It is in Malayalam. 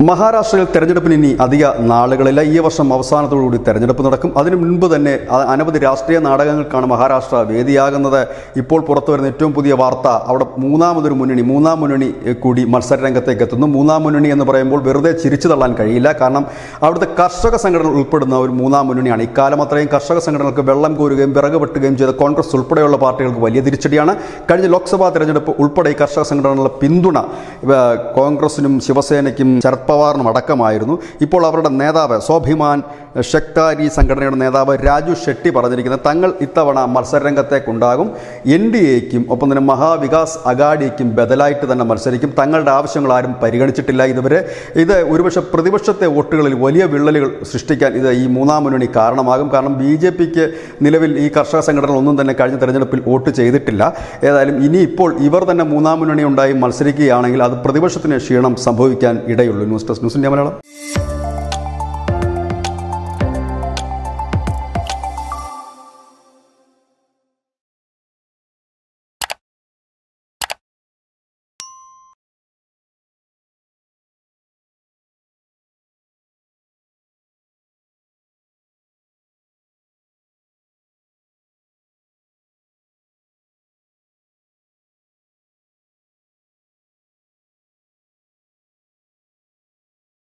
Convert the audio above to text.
മഹാരാഷ്ട്രയിൽ തെരഞ്ഞെടുപ്പിന് ഇനി അധിക നാളുകളില്ല ഈ വർഷം അവസാനത്തോടുകൂടി തെരഞ്ഞെടുപ്പ് നടക്കും അതിനു മുൻപ് തന്നെ അ- അനവധി രാഷ്ട്രീയ നാടകങ്ങൾക്കാണ് മഹാരാഷ്ട്ര വേദിയാകുന്നത് ഇപ്പോൾ പുറത്തു വരുന്ന ഏറ്റവും പുതിയ വാർത്ത അവിടെ മൂന്നാമതൊരു മുന്നണി മൂന്നാം മുന്നണി എ, കൂടി മത്സര രംഗത്തേക്ക് എത്തുന്നു മൂന്നാം മുന്നണി എന്ന് പറയുമ്പോൾ വെറുതെ ചിരിച്ചു തള്ളാൻ കഴിയില്ല കാരണം അവിടുത്തെ കർഷക സംഘടന ഉൾപ്പെടുന്ന ഒരു മൂന്നാം മുന്നണിയാണ് ഇക്കാലം അത്രയും കർഷക സംഘടനകൾക്ക് വെള്ളം കോരുകയും വിറക് വെട്ടുകയും ചെയ്ത കോൺഗ്രസ് ഉൾപ്പെടെയുള്ള പാർട്ടികൾക്ക് വലിയ തിരിച്ചടിയാണ് കഴിഞ്ഞ ലോക്സഭാ തെരഞ്ഞെടുപ്പ് ഉൾപ്പെടെ ഈ കർഷക സംഘടനകളുടെ പിന്തുണ ഇവ കോൺഗ്രസിനും ശിവസേനയ്ക്കും ശരത് പവാറിനും അടക്കമായിരുന്നു ഇപ്പോൾ അവരുടെ നേതാവ് സ്വാഭിമാൻ ഷെക്താരി സംഘടനയുടെ നേതാവ് രാജു ഷെട്ടി പറഞ്ഞിരിക്കുന്നത് തങ്ങൾ ഇത്തവണ മത്സരരംഗത്തേക്കുണ്ടാകും എൻ ഡി എക്കും ഒപ്പം തന്നെ മഹാവികാസ് അഗാഡിക്കും ബദലായിട്ട് തന്നെ മത്സരിക്കും തങ്ങളുടെ ആവശ്യങ്ങൾ ആരും പരിഗണിച്ചിട്ടില്ല ഇതുവരെ ഇത് ഒരുപക്ഷെ പ്രതിപക്ഷത്തെ വോട്ടുകളിൽ വലിയ വിള്ളലുകൾ സൃഷ്ടിക്കാൻ ഇത് ഈ മൂന്നാം മുന്നണി കാരണമാകും കാരണം ബി ജെ പിക്ക് നിലവിൽ ഈ കർഷക സംഘടന ഒന്നും തന്നെ കഴിഞ്ഞ തെരഞ്ഞെടുപ്പിൽ വോട്ട് ചെയ്തിട്ടില്ല ഏതായാലും ഇനി ഇപ്പോൾ ഇവർ തന്നെ മൂന്നാം മുന്നണി ഉണ്ടായി മത്സരിക്കുകയാണെങ്കിൽ അത് പ്രതിപക്ഷത്തിന് ക്ഷീണം സംഭവിക്കാൻ ഇടയുള്ളൂ news desk news India Malayalam